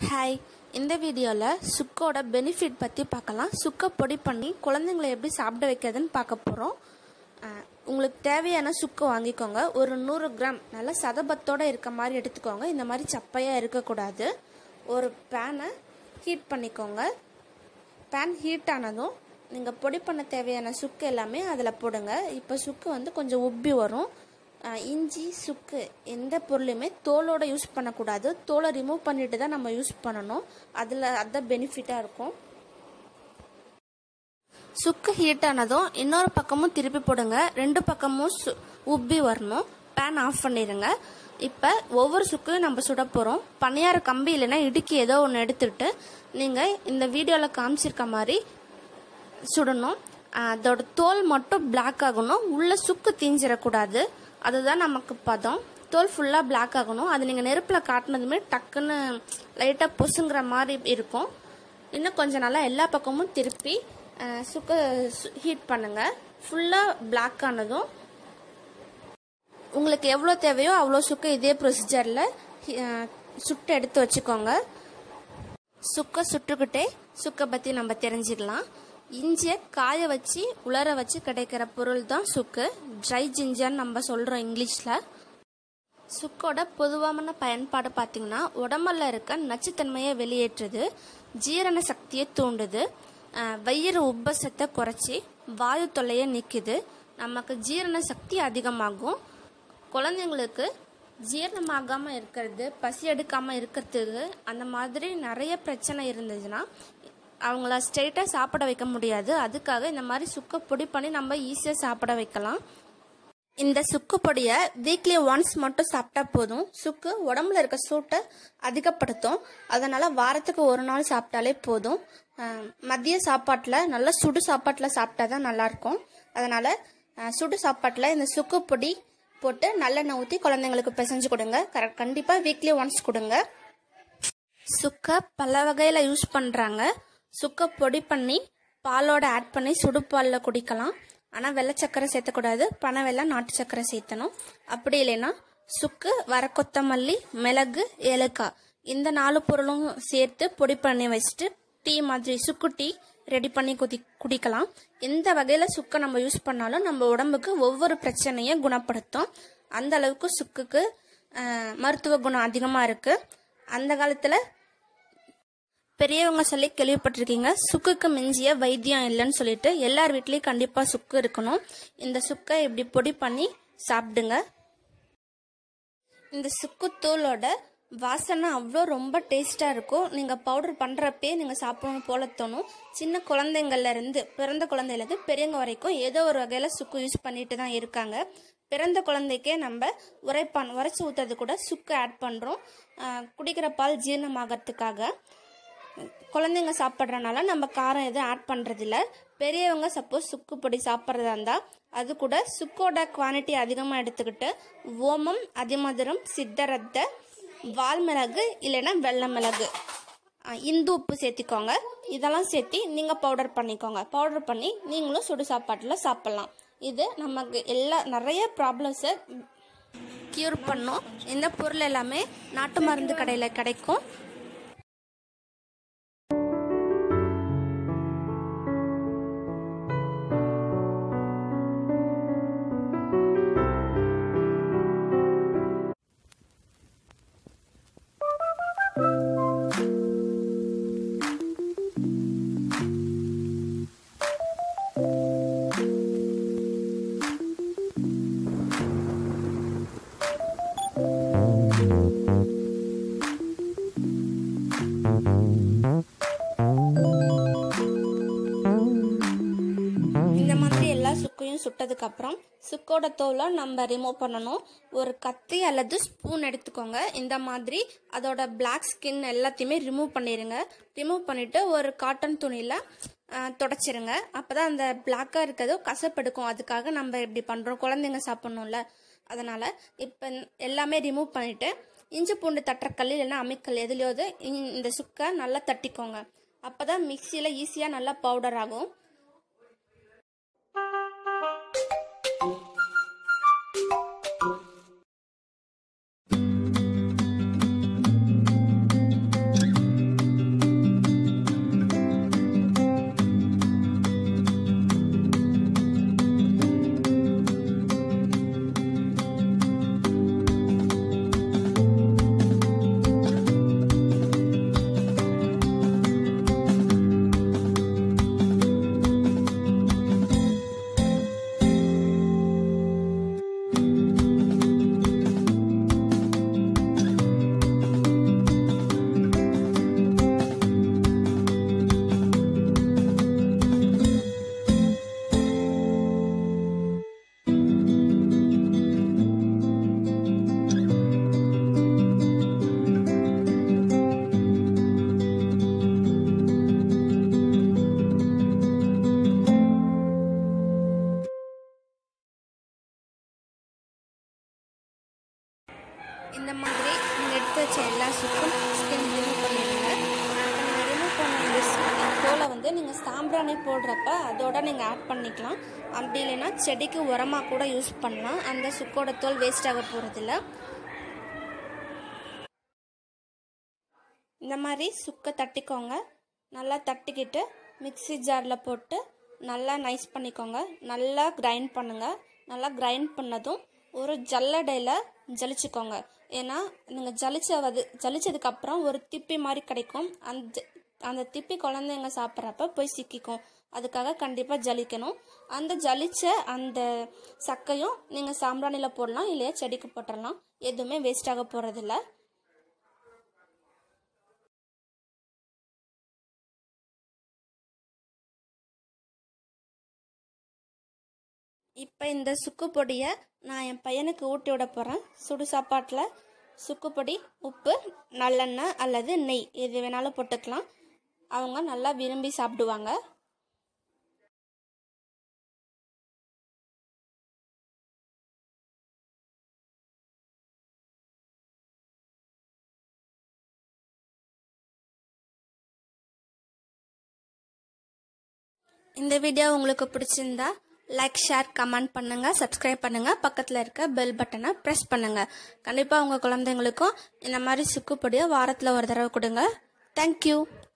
hi இந்த வீடியோவில் சுக்கோட benefit பற்றி பார்க்கலாம் சுக்கை பொடி பண்ணி குழந்தைங்களை எப்படி சாப்பிட வைக்கிறதுன்னு பார்க்க போகிறோம் உங்களுக்கு தேவையான சுக்கு வாங்கிக்கோங்க ஒரு நூறு கிராம் நல்லா சதபத்தோடு இருக்க மாதிரி எடுத்துக்கோங்க இந்த மாதிரி சப்பையாக இருக்கக்கூடாது ஒரு பேனை ஹீட் பண்ணிக்கோங்க பேன் ஹீட் ஆனதும் நீங்கள் பொடி பண்ண தேவையான சுக்கு எல்லாமே அதில் போடுங்க இப்போ சுக்கு வந்து கொஞ்சம் உப்பி வரும் அஹ் இஞ்சி சுக்கு எந்த பொருளையுமே தோலோட யூஸ் பண்ணக்கூடாது தோலை ரிமூவ் பண்ணிட்டு தான் நம்ம யூஸ் பண்ணணும் அதில் அதுதான் பெனிஃபிட்டாக இருக்கும் சுக்கு ஹீட் ஆனதும் இன்னொரு பக்கமும் திருப்பி போடுங்க ரெண்டு பக்கமும் சு உப்பி வரணும் பேன் ஆஃப் பண்ணிடுங்க இப்போ ஒவ்வொரு சுக்கையும் நம்ம சுட போகிறோம் பணியார கம்பி இல்லைன்னா இடுக்கி ஏதோ ஒன்று எடுத்துட்டு நீங்கள் இந்த வீடியோவில் காமிச்சிருக்க மாதிரி சுடணும் அதோட தோல் மட்டும் பிளாக் ஆகணும் உள்ள சுக்கு தீஞ்சிடக்கூடாது அதுதான் நமக்கு பதம் தோல் ஃபுல்லாக பிளாக் ஆகணும் அது நீங்கள் நெருப்பில் காட்டினதுமே டக்குன்னு லைட்டாக பொசுங்கிற மாதிரி இருக்கும் இன்னும் கொஞ்சம் நல்லா எல்லா பக்கமும் திருப்பி சுக்கு ஹீட் பண்ணுங்கள் ஃபுல்லாக பிளாக் ஆனதும் உங்களுக்கு எவ்வளோ தேவையோ அவ்வளோ சுக்கு இதே ப்ரொசீஜரில் சுட்டு எடுத்து வச்சுக்கோங்க சுக்கை சுட்டுக்கிட்டே சுக்கை பற்றி நம்ம தெரிஞ்சுக்கலாம் இஞ்சியை காய வச்சு உலர வச்சு கிடைக்கிற பொருள் தான் சுக்கு ட்ரை ஜிஞ்சர்னு நம்ம சொல்கிறோம் இங்கிலீஷில் சுக்கோட பொதுவான பயன்பாடு பார்த்திங்கன்னா உடம்புல இருக்க நச்சுத்தன்மையை வெளியேற்றுது ஜீரண சக்தியை தூண்டுது வயிறு உப்பசத்தை குறைச்சி வாயு தொல்லையை நீக்குது நமக்கு ஜீரண சக்தி அதிகமாகும் குழந்தைங்களுக்கு ஜீரணமாகாமல் இருக்கிறது பசி எடுக்காமல் இருக்கிறதுக்கு அந்த மாதிரி நிறைய பிரச்சனை இருந்ததுன்னா அவங்கள ஸ்ட்ரெயிட்டாக சாப்பிட வைக்க முடியாது அதுக்காக இந்த மாதிரி சுக்கு பொடி பண்ணி நம்ம ஈஸியாக சாப்பிட வைக்கலாம் இந்த சுக்கு பொடியை வீக்லி ஒன்ஸ் மட்டும் சாப்பிட்டா போதும் சுக்கு உடம்புல இருக்க சூட்டை அதிகப்படுத்தும் அதனால வாரத்துக்கு ஒரு நாள் சாப்பிட்டாலே போதும் மதிய சாப்பாட்டில் நல்லா சுடு சாப்பாட்டில் சாப்பிட்டா தான் நல்லாயிருக்கும் அதனால சுடு சாப்பாட்டில் இந்த சுக்கு பொடி போட்டு நல்லெண்ணெய் ஊற்றி குழந்தைங்களுக்கு பிசைஞ்சு கொடுங்க கரெக்ட் கண்டிப்பாக வீக்லி ஒன்ஸ் கொடுங்க சுக்கை பல வகையில் யூஸ் பண்ணுறாங்க சுக்கை பொடி பண்ணி பாலோட ஆட் பண்ணி சுடுபாலில் குடிக்கலாம் ஆனால் வெள்ளை சக்கரை சேர்த்தக்கூடாது பனை வெள்ளம் நாட்டு சக்கரை சேர்த்தணும் அப்படி இல்லைன்னா சுக்கு வர கொத்தமல்லி மிளகு ஏலக்காய் இந்த நாலு பொருளும் சேர்த்து பொடி பண்ணி வச்சுட்டு டீ மாதிரி சுக்கு டீ ரெடி பண்ணி குதி குடிக்கலாம் எந்த வகையில் சுக்கை நம்ம யூஸ் பண்ணாலும் நம்ம உடம்புக்கு ஒவ்வொரு பிரச்சனையும் குணப்படுத்தும் அந்த அளவுக்கு சுக்குக்கு மருத்துவ குணம் அதிகமாக இருக்குது அந்த காலத்தில் பெரியவங்க சொல்லி கேள்விப்பட்டிருக்கீங்க சுக்குக்கு மிஞ்சிய வைத்தியம் இல்லைன்னு சொல்லிட்டு எல்லார் வீட்லேயும் கண்டிப்பாக சுக்கு இருக்கணும் இந்த சுக்கை இப்படி பொடி பண்ணி சாப்பிடுங்க இந்த சுக்குத்தூளோட வாசனை அவ்வளோ ரொம்ப டேஸ்ட்டாக இருக்கும் நீங்கள் பவுடர் பண்ணுறப்பே நீங்கள் சாப்பிடணும் போல தோணும் சின்ன குழந்தைங்கள்லேருந்து பிறந்த குழந்தையிலேருந்து பெரியவங்க வரைக்கும் ஏதோ ஒரு வகையில் சுக்கு யூஸ் பண்ணிட்டு தான் இருக்காங்க பிறந்த குழந்தைக்கே நம்ம உரைப்பான் உரைச்சி ஊற்றுறது கூட சுக்கு ஆட் பண்ணுறோம் குடிக்கிற பால் ஜீரணமாகறதுக்காக குழந்தைங்க சாப்பிட்றனால நம்ம காரம் எதுவும் ஆட் பண்ணுறதில்ல பெரியவங்க சப்போஸ் சுக்கு பொடி சாப்பிட்றதா இருந்தால் அது கூட சுக்கோட குவான்டிட்டி அதிகமாக எடுத்துக்கிட்டு ஓமம் அதிமதுரம் சித்தரத்த வால் மிளகு இல்லைன்னா வெள்ளை மிளகு இந்து உப்பு சேர்த்திக்கோங்க இதெல்லாம் சேர்த்தி நீங்கள் பவுடர் பண்ணிக்கோங்க பவுடர் பண்ணி நீங்களும் சுடு சாப்பாட்டில் சாப்பிட்லாம் இது நமக்கு எல்லா நிறைய ப்ராப்ளம்ஸை க்யூர் பண்ணும் இந்த பொருள் எல்லாமே நாட்டு மருந்து கடையில் கிடைக்கும் இந்த மாதிரி எல்லா சுக்கையும் சுட்டதுக்கு அப்புறம் சுக்கோட தோலை நம்ம ரிமூவ் பண்ணணும் ஒரு கத்தி அல்லது ஸ்பூன் எடுத்துக்கோங்க இந்த மாதிரி அதோட பிளாக் ஸ்கின் எல்லாத்தையுமே ரிமூவ் பண்ணிடுங்க ரிமூவ் பண்ணிட்டு ஒரு காட்டன் துணியில் தொடச்சிருங்க அப்போதான் அந்த பிளாக்காக இருக்கிறது கசப்பெடுக்கும் அதுக்காக நம்ம இப்படி பண்ணுறோம் குழந்தைங்க சாப்பிட்ணும்ல அதனால் இப்போ எல்லாமே ரிமூவ் பண்ணிவிட்டு இஞ்சி பூண்டு தட்டுறக்கல் இல்லைன்னா அம்மிக்கல் எதுலையாவது இந்த சுக்கை நல்லா தட்டிக்கோங்க அப்போ தான் மிக்சியில் ஈஸியாக நல்லா பவுடர் ஆகும் சுக்கில் வந்து நீங்கள் சாம்பிராணி போடுறப்ப அதோட நீங்கள் ஆட் பண்ணிக்கலாம் அப்படி இல்லைன்னா செடிக்கு உரமாக கூட யூஸ் பண்ணலாம் அந்த சுக்கோட தோல் வேஸ்ட் ஆக போகிறதில்ல இந்த மாதிரி சுக்கை தட்டிக்கோங்க நல்லா தட்டிக்கிட்டு மிக்ஸி ஜாரில் போட்டு நல்லா நைஸ் பண்ணிக்கோங்க நல்லா கிரைண்ட் பண்ணுங்கள் நல்லா கிரைண்ட் பண்ணதும் ஒரு ஜல்லடையில் ஜலிச்சுக்கோங்க ஏன்னா நீங்கள் ஜலிச்சவது ஜலிச்சதுக்கப்புறம் ஒரு திப்பி மாதிரி கிடைக்கும் அந்த அந்த திப்பி குழந்தைங்க சாப்பிட்றப்ப போய் சிக்கிக்கும் அதுக்காக கண்டிப்பாக ஜலிக்கணும் அந்த ஜலிச்ச அந்த சக்கையும் நீங்கள் சாம்பிராணியில் போடலாம் இல்லையா செடிக்கு போட்டுடலாம் எதுவுமே வேஸ்ட் ஆக போகிறதில்ல இப்போ இந்த சுக்கு பொடியை நான் என் பையனுக்கு ஊட்டி விட போகிறேன் சுடு சாப்பாட்டில் சுக்கு பொடி உப்பு நல்லெண்ணெய் அல்லது நெய் எது வேணாலும் போட்டுக்கலாம் அவங்க நல்லா விரும்பி சாப்பிடுவாங்க இந்த வீடியோ உங்களுக்கு பிடிச்சிருந்தா லைக் ஷேர் கமெண்ட் பண்ணுங்க சப்ஸ்கிரைப் பண்ணுங்க பக்கத்தில் இருக்க பெல் பட்டனை ப்ரெஸ் பண்ணுங்க கண்டிப்பாக உங்கள் குழந்தைங்களுக்கும் இந்த மாதிரி சுக்கு பொடியை வாரத்தில் ஒரு தடவை கொடுங்க தேங்க்யூ